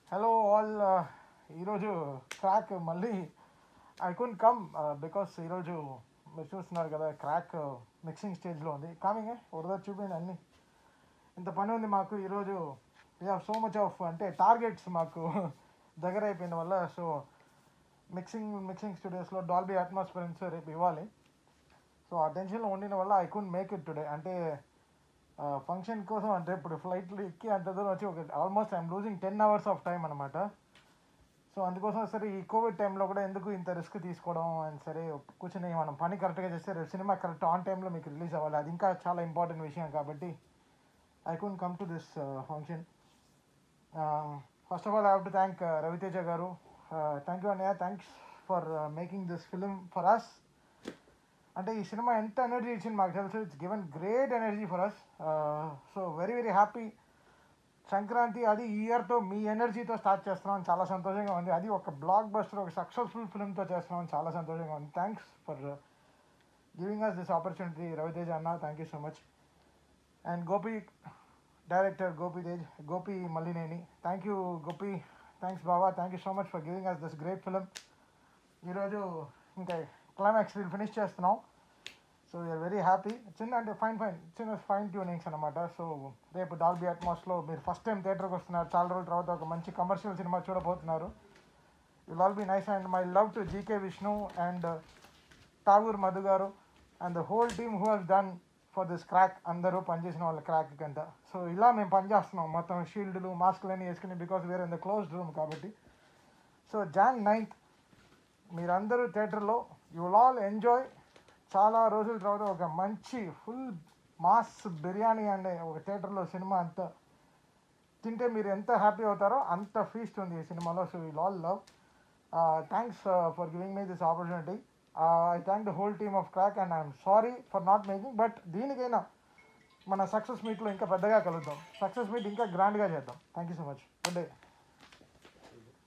hello all ఈరోజు Krack మళ్ళీ I couldn't come because ఈరోజు మీరు చూస్తున్నారు కదా క్రాక్ మిక్సింగ్ స్టేజ్లో ఉంది కామింగ్ ఒకరోజు చూపించండి అన్ని ఇంత పని ఉంది మాకు ఈరోజు we have so much of అంటే టార్గెట్స్ మాకు దగ్గర అయిపోయిన వల్ల సో మిక్సింగ్ మిక్సింగ్ స్టూడియోస్లో డాల్బీ అట్మాస్ఫియరెన్స్ రేపు ఇవ్వాలి సో ఆ టెన్షన్లో ఉండిన వల్ల I could make it today అంటే ఫంక్షన్ కోసం అంటే ఇప్పుడు ఫ్లైట్లో ఎక్కి అంత దూరం వచ్చి ఒక almost I'm losing ten hours of time అనమాట సో అందుకోసం సరే ఈ కోవిడ్ టైంలో కూడా ఎందుకు ఇంత రిస్క్ తీసుకోవడం అండ్ సరే కూర్చొని మనం పని కరెక్ట్గా చేస్తే రేపు సినిమా కరెక్ట్ ఆన్ టైంలో మీకు రిలీజ్ అవ్వాలి అది ఇంకా చాలా ఇంపార్టెంట్ విషయం కాబట్టి I couldn't come to this function first of all I have to thank Ravi Teja garu thank you అన్నయ్య thanks for making this film for us అంటే ఈ సినిమా ఎంత ఎనర్జీ ఇచ్చింది మాకు తెలుసు it's given great energy for us so very very happy Sankranti అది ఈ ఇయర్తో మీ ఎనర్జీతో స్టార్ట్ చేస్తున్నాం చాలా సంతోషంగా ఉంది అది ఒక బ్లాక్ బస్టర్ ఒక సక్సెస్ఫుల్ ఫిల్మ్తో చేస్తున్నాం చాలా సంతోషంగా ఉంది thanks for giving us this opportunity Ravi Teja అన్న thank you so much and Gopi director Gopi Tej Gopi Malineni thank you Gopi thanks బాబా thank you so much for giving us this great film ఈరోజు ఇంకా క్లైమాక్స్ ఫినిష్ చేస్తున్నాం సో వీఆర్ వెరీ హ్యాపీ చిన్న అంటే fine fine చిన్న fine tunings అనమాట so రేపు డాల్బీ అట్మాస్లో మీరు ఫస్ట్ టైం థియేటర్కి వస్తున్నారు చాలా రోజుల తర్వాత ఒక మంచి కమర్షియల్ సినిమా చూడబోతున్నారు will all be nice and my love to GK Vishnu and Tagore Madhu garu and the whole team who has done for this Krack అందరూ పనిచేసిన వాళ్ళ క్రాక్ కంట సో ఇలా మేము పనిచేస్తున్నాం మొత్తం షీల్డ్లు మాస్కులు అన్నీ వేసుకుని because we're in the closed room కాబట్టి సో జాన్ నైన్త్ మీరందరూ థియేటర్లో యూ విల్ ఆల్ ఎంజాయ్ చాలా రోజుల తర్వాత ఒక మంచి ఫుల్ మాస్ బిర్యానీ అండ్ ఒక థియేటర్లో సినిమా అంత తింటే మీరు ఎంత హ్యాపీ అవుతారో అంత ఫీస్ట్ ఉంది ఈ సినిమాలో so will all love thanks for giving me this opportunity I thank the whole team of Krack and I'm sorry for not making but దీనికైనా మన సక్సెస్ మీట్లో ఇంకా పెద్దగా కలుద్దాం సక్సెస్ మీట్ ఇంకా గ్రాండ్గా చేద్దాం thank you so much good day